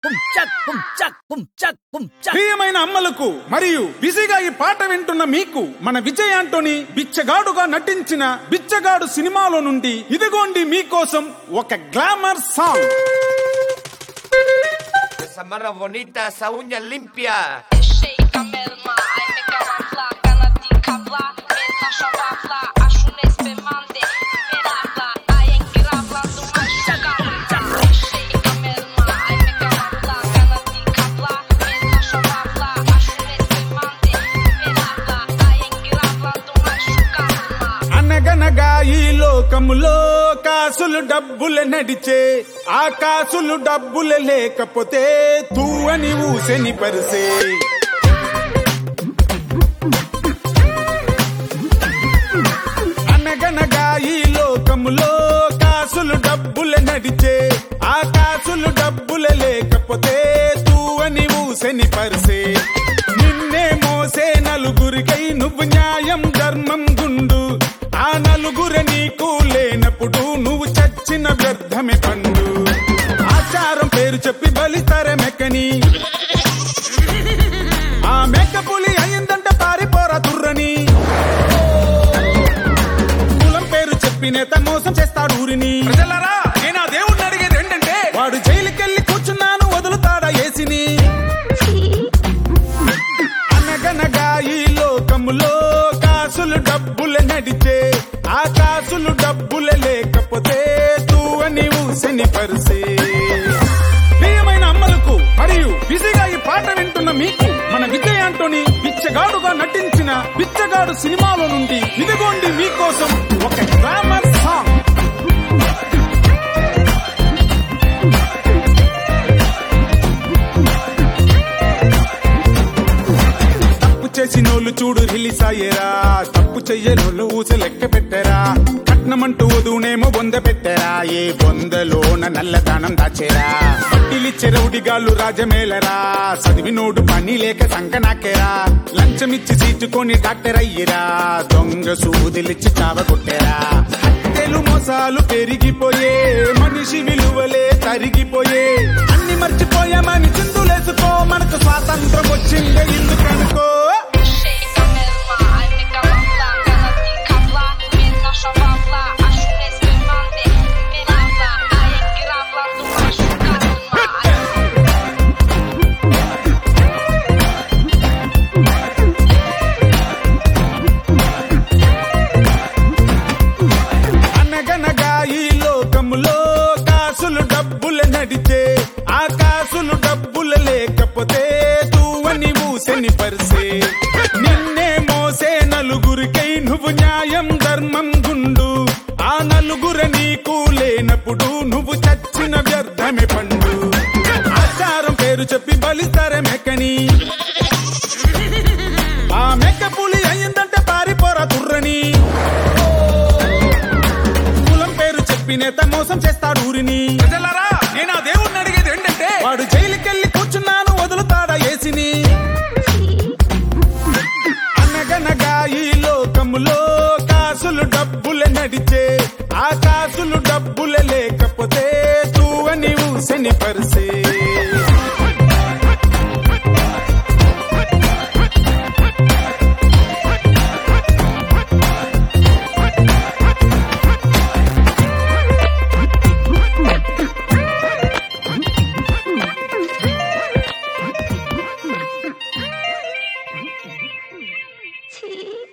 పుంచక్ పుంచక్ పుంచక్ పుంచక్ ప్రియమైన అమ్మలకు మరియు బిజీగా ఈ పాట వింటున్న మీకు మన విజయ్ ఆంటోనీ బిచ్చగాడుగా నటించిన బిచ్చగాడు సినిమాలో నుండి ఇదిగోండి మీకోసం ఒక glamour song Esa marra bonita, esa uña limpia. Shake a melma, ai me camufla, cana de cabla, mena chavafla, acho nespemante, merabla, ai engravla do machucado. Shake a melma, ai me camufla, cana de cabla, mena chavafla, acho nespemante, merabla, ai engravla do machucado. అనగనగా ఈ లోకములో కాసులు డబ్బులు నడిచే ఆ కాసులు డబ్బులు లేకపోతే తూ అని ఊసెని పరిసే అనగనగా ఈ లోకములో కాసులు డబ్బులు నడిచే ఆ కాసులు డబ్బులు లేకపోతే తూ అని ఊసెని పరిసే నిన్నే మోసే నలుగురికై నువ్వు న్యాయం ధర్మం గుండు ఆ నలుగురు నీకు లేనప్పుడు నువ్వు చచ్చిన వ్యర్థమే పండు ఆచారం పేరు చెప్పి బలిస్తారే మెక్కని ఆ మెక్క పులి అయిందంటే పారిపోరా తుర్రని కులం పేరు చెప్పి నేత మోసం చేస్తాడు ఊరిని ప్రజలరా నేను ఆ దేవుడిని అడిగేది ఏంటంటే వాడు జైలుకెళ్ళి కూర్చున్నాను వదులుతాడా ఏసిని అనగనగా ఈ లోకములో కాసులు డబ్బులు నడిచే ఆ కాసులు డబ్బులు లేకపోతే తూ అని ఊసని పరిసే ప్రియమైన అమ్మలకు మరియు బిజీగా ఈ పాట వింటున్న మీకు మన విజయ్ ఆంటోని బిచ్చగాడుగా నటించిన బిచ్చగాడు సినిమాలో నుండి ఇదిగోండి మీకోసం ఒక గ్లామర్ సాంగ్ తప్పు చేసినోళ్ళు చూడు రిలీజ్ అయ్యేరా తప్పు చెయ్యనోళ్ళు ఊస లెక్క పెట్టరా కట్నమంటూ వధువునేమో బొంద పెట్టరా ఏ బొందలోన నల్లదానం దాచేరా పట్టిలిచ్చే రౌడిగాళ్ళు రాజమేలరా చదివినోడు పని లేక సంకనాకెరా లంచమిచ్చి సీటుకొని డాక్టర్ అయ్యిరా దొంగ సూదిలిచ్చి చావగొట్టేరా హత్యలు మోసాలు పెరిగిపోయే మనిషి విలువలే తరిగిపోయే అన్ని మర్చిపోయామని చిందులేసుకో మనకు స్వాతంత్రం వచ్చిందే ఎందుకనుకో Shake a melma, ai me camufla, cana de cabla, mena chavafla, acho nespemante, merabla, ai engravla do machucado. అనగనగా ఈ లోకములో కాసులు డబ్బులు నడిచే ఆ కాసులు డబ్బులు లేకపోతే తూవని ఊసని పరిసే నిన్నే మోసే నలుగురికై నువ్వు న్యాయం ధర్మం గుండు ఆ నలుగురు నీకు లేనప్పుడు నువ్వు చచ్చిన వ్యర్థమే పండు ఆచారం పేరు చెప్పి బలిస్తారే మెక్కని ఆ మెక్క పులి అయిందంటే పారిపోరా తుర్రని కులం పేరు చెప్పి నేత మోసం చేస్తాడు ఊరిని ప్రజలరా నేను ఆ దేవుడిని అడిగేది ఏంటంటే వాడు జైలుకెళ్ళి కూర్చున్నాను వదులుతాడా ఏసిని అనగనగా ఈ లోకములో కాసులు డబ్బులు నడిచే ఆ కాసులు డబ్బులు లేకపోతే తూ అని ఊసని పరిసే ఛీ